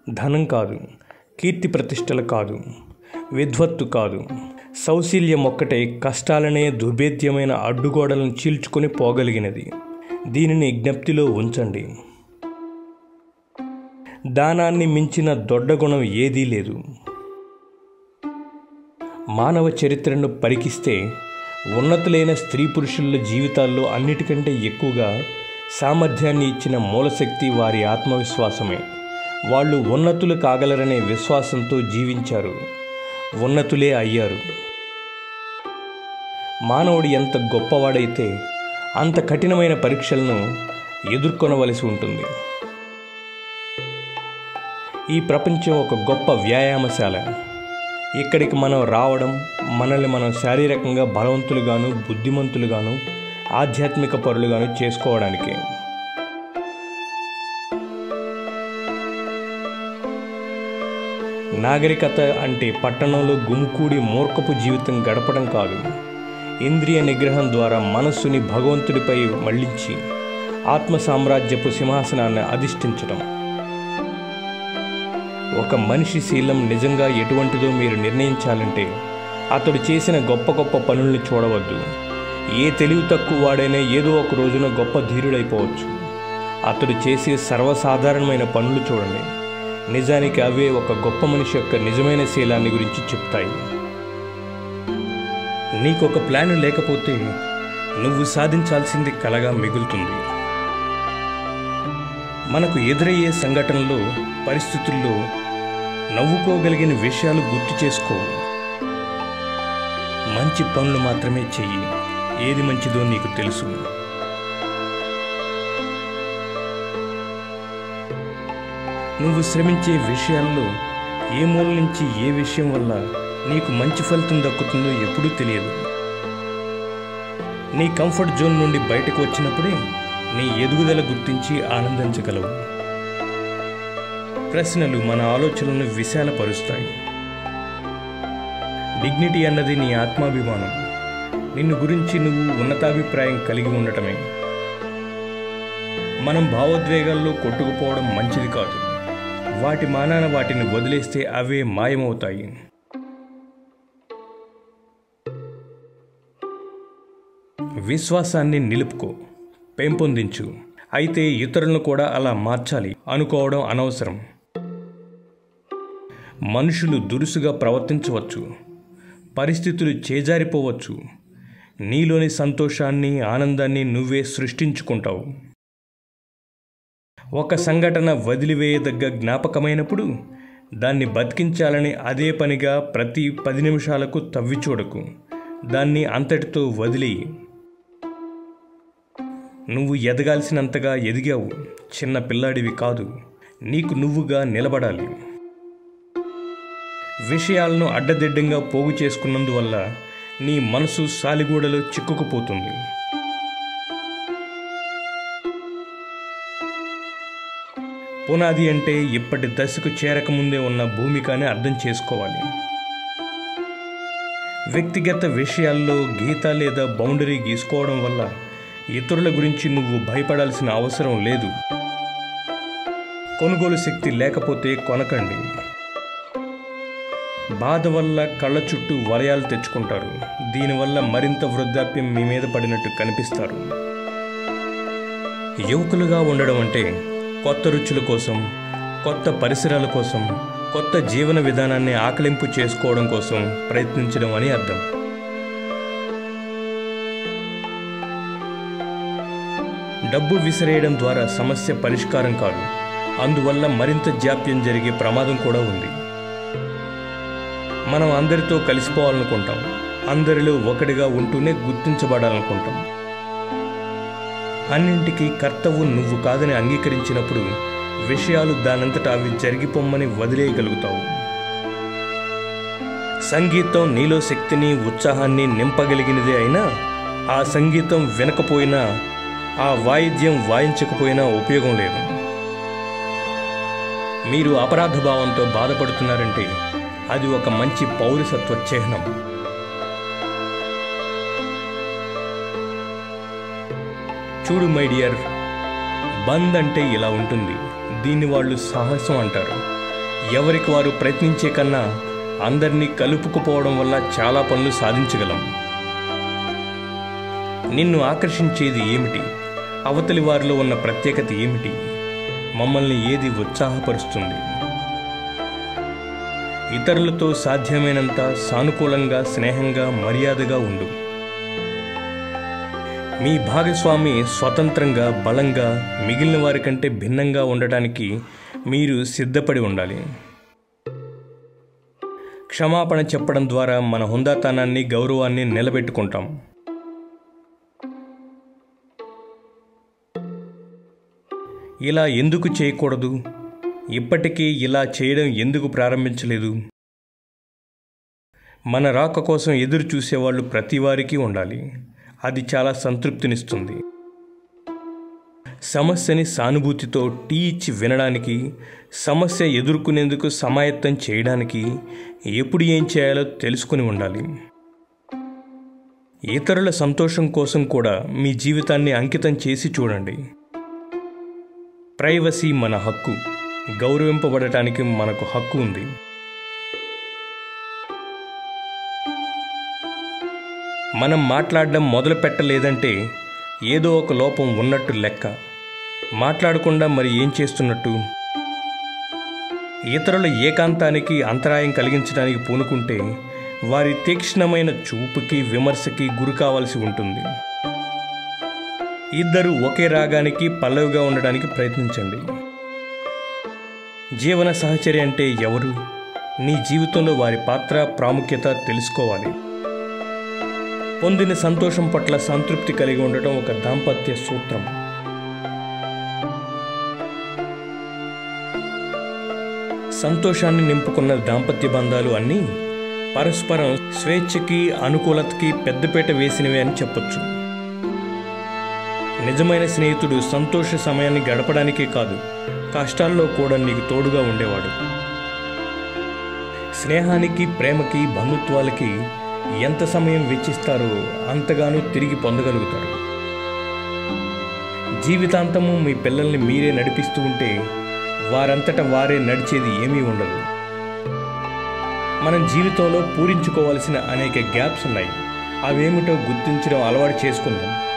ధనం కాదు కీర్తి ప్రతిష్టలు కాదు విద్వత్తు కాదు సౌశీల్యం ఒక్కటే కష్టాలనే దుర్భేద్యమైన అడ్డుగోడలను చీల్చుకొని పోగలిగినది దీనిని జ్ఞప్తిలో ఉంచండి దానాన్ని మించిన దొడ్డ గుణం ఏదీ లేదు మానవ చరిత్రను పరికిస్తే ఉన్నతులైన స్త్రీ పురుషుల జీవితాల్లో అన్నిటికంటే ఎక్కువగా సామర్థ్యాన్ని ఇచ్చిన మూలశక్తి వారి ఆత్మవిశ్వాసమే వాళ్ళు ఉన్నతులు కాగలరనే విశ్వాసంతో జీవించారు ఉన్నతులే అయ్యారు మానవుడు ఎంత గొప్పవాడైతే అంత కఠినమైన పరీక్షలను ఎదుర్కొనవలసి ఉంటుంది ఈ ప్రపంచం ఒక గొప్ప వ్యాయామశాల ఇక్కడికి మనం రావడం మనల్ని మనం శారీరకంగా బలవంతులుగాను బుద్ధిమంతులుగాను ఆధ్యాత్మిక పరులుగాను చేసుకోవడానికే నాగరికత అంటే పట్టణంలో గుమ్కూడి మూర్ఖపు జీవితం గడపడం కాదు ఇంద్రియ నిగ్రహం ద్వారా మనస్సుని భగవంతుడిపై మళ్లించి ఆత్మ సామ్రాజ్యపు సింహాసనాన్ని అధిష్ఠించడం ఒక మనిషి శీలం నిజంగా ఎటువంటిదో మీరు నిర్ణయించాలంటే అతడు చేసిన గొప్ప గొప్ప పనుల్ని చూడవద్దు ఏ తెలివి తక్కువ వాడైనా ఏదో ఒక రోజున గొప్ప ధీరుడైపోవచ్చు అతడు చేసే సర్వసాధారణమైన పనులు చూడండి నిజానికి అవే ఒక గొప్ప మనిషి యొక్క నిజమైన శీలాన్ని గురించి చెప్తాయి నీకొక ప్లాన్ లేకపోతే నువ్వు సాధించాల్సింది కలగా మిగులుతుంది మనకు ఎదురయ్యే సంఘటనలో పరిస్థితుల్లో నవ్వుకోగలిగిన విషయాలు గుర్తు చేసుకో మంచి పనులు మాత్రమే చెయ్యి ఏది మంచిదో నీకు తెలుసు నువ్వు శ్రమించే విషయాల్లో ఏ మూల నుంచి ఏ విషయం వల్ల నీకు మంచి ఫలితం దక్కుతుందో ఎప్పుడూ తెలియదు నీ కంఫర్ట్ జోన్ నుండి బయటకు వచ్చినప్పుడే నీ ఎదుగుదల గుర్తించి ఆనందించగలవు ప్రశ్నలు మన ఆలోచనలను విశాలపరుస్తాయి డిగ్నిటీ అన్నది నీ ఆత్మాభిమానం నిన్ను గురించి నువ్వు ఉన్నతాభిప్రాయం కలిగి ఉండటమే మనం భావోద్వేగాల్లో కొట్టుకుపోవడం మంచిది కాదు వాటి మానాన వాటిని వదిలేస్తే అవే మాయమవుతాయి విశ్వాసాన్ని నిలుపుకో పెంపొందించు అయితే ఇతరులను కూడా అలా మార్చాలి అనుకోవడం అనవసరం మనుషులు దురుసుగా ప్రవర్తించవచ్చు పరిస్థితులు చేజారిపోవచ్చు నీలోని సంతోషాన్ని ఆనందాన్ని నువ్వే సృష్టించుకుంటావు ఒక సంఘటన వదిలివేయదగ్గ జ్ఞాపకమైనప్పుడు దాన్ని బతికించాలని అదే పనిగా ప్రతి పది నిమిషాలకు తవ్వి చూడకు దాన్ని అంతటితో వదిలేయి నువ్వు ఎదగాల్సినంతగా ఎదిగావు చిన్న పిల్లాడివి కాదు నీకు నువ్వుగా నిలబడాలి విషయాలను అడ్డదిడ్డంగా పోగు చేసుకున్నందువల్ల నీ మనసు సాలిగూడలో చిక్కుకుపోతుంది పునాది అంటే ఇప్పటి దశకు చేరకముందే ఉన్న భూమికని అర్థం చేసుకోవాలి వ్యక్తిగత విషయాల్లో గీత లేదా బౌండరీ గీసుకోవడం వల్ల ఇతరుల గురించి నువ్వు భయపడాల్సిన అవసరం లేదు కొనుగోలు శక్తి లేకపోతే కొనకండి బాధ వల్ల కళ్ళ చుట్టూ వలయాలు తెచ్చుకుంటారు దీనివల్ల మరింత వృద్ధాప్యం మీ మీద పడినట్టు కనిపిస్తారు యువకులుగా ఉండడం అంటే కొత్త రుచుల కోసం కొత్త పరిసరాల కోసం కొత్త జీవన విధానాన్ని ఆకలింపు చేసుకోవడం కోసం ప్రయత్నించడం అని అర్థం డబ్బు విసిరేయడం ద్వారా సమస్య పరిష్కారం కాదు అందువల్ల మరింత జాప్యం జరిగే ప్రమాదం కూడా ఉంది మనం అందరితో కలిసిపోవాలనుకుంటాం అందరిలో ఒకటిగా ఉంటూనే గుర్తించబడాలనుకుంటాం అన్నింటికీ కర్తవ్యం నువ్వు కాదని అంగీకరించినప్పుడు విషయాలు దానంతట అవి జరిగిపోమ్మని వదిలేయగలుగుతావు సంగీతం నీలో శక్తిని ఉత్సాహాన్ని నింపగలిగినదే అయినా ఆ సంగీతం వినకపోయినా ఆ వాయిద్యం వాయించకపోయినా ఉపయోగం లేదు మీరు అపరాధ భావంతో బాధపడుతున్నారంటే అది ఒక మంచి పౌరసత్వ చిహ్నం చూడు మై డియర్ బంద్ అంటే ఇలా ఉంటుంది దీన్ని వాళ్ళు సాహసం అంటారు ఎవరికి వారు ప్రయత్నించే కన్నా అందరినీ కలుపుకుపోవడం వల్ల చాలా పనులు సాధించగలం నిన్ను ఆకర్షించేది ఏమిటి అవతలి వారిలో ఉన్న ప్రత్యేకత ఏమిటి మమ్మల్ని ఏది ఉత్సాహపరుస్తుంది ఇతరులతో సాధ్యమైనంత సానుకూలంగా స్నేహంగా మర్యాదగా ఉండు మీ భాగస్వామి స్వతంత్రంగా బలంగా మిగిలిన వారి కంటే భిన్నంగా ఉండటానికి మీరు సిద్ధపడి ఉండాలి క్షమాపణ చెప్పడం ద్వారా మన హుందాతనాన్ని గౌరవాన్ని నిలబెట్టుకుంటాం ఇలా ఎందుకు చేయకూడదు ఇప్పటికీ ఇలా చేయడం ఎందుకు ప్రారంభించలేదు మన రాక కోసం ఎదురు చూసేవాళ్ళు ప్రతి వారికి ఉండాలి అది చాలా సంతృప్తినిస్తుంది సమస్యని సానుభూతితో టీ ఇచ్చి వినడానికి సమస్య ఎదుర్కొనేందుకు సమాయత్తం చేయడానికి ఎప్పుడు ఏం చేయాలో తెలుసుకుని ఉండాలి ఇతరుల సంతోషం కోసం కూడా మీ జీవితాన్ని అంకితం చేసి చూడండి ప్రైవసీ మన హక్కు గౌరవింపబడటానికి మనకు హక్కు ఉంది మనం మాట్లాడడం మొదలు పెట్టలేదంటే ఏదో ఒక లోపం ఉన్నట్టు లెక్క మాట్లాడకుండా మరి ఏం చేస్తున్నట్టు ఇతరుల ఏకాంతానికి అంతరాయం కలిగించడానికి పూనుకుంటే వారి తీక్ష్ణమైన చూపుకి విమర్శకి గురి కావాల్సి ఉంటుంది ఇద్దరు ఒకే రాగానికి పల్లవిగా ఉండడానికి ప్రయత్నించండి జీవన సహచరి అంటే ఎవరు నీ జీవితంలో వారి పాత్ర ప్రాముఖ్యత తెలుసుకోవాలి పొందిన సంతోషం పట్ల సంతృప్తి కలిగి ఉండటం ఒక దాంపత్య సూత్రం సంతోషాన్ని నింపుకున్న దాంపత్య బంధాలు అన్నీ పరస్పరం స్వేచ్ఛకి అనుకూలతకి పెద్దపీట వేసినవే అని చెప్పొచ్చు నిజమైన స్నేహితుడు సంతోష సమయాన్ని గడపడానికే కాదు కష్టాల్లో కూడా నీకు తోడుగా ఉండేవాడు స్నేహానికి ప్రేమకి బంధుత్వాలకి ఎంత సమయం వెచ్చిస్తారో అంతగానూ తిరిగి పొందగలుగుతారు జీవితాంతము మీ పిల్లల్ని మీరే నడిపిస్తూ ఉంటే వారంతట వారే నడిచేది ఏమీ ఉండదు మనం జీవితంలో పూరించుకోవాల్సిన అనేక గ్యాప్స్ ఉన్నాయి అవేమిటో గుర్తించడం అలవాటు చేసుకుందాం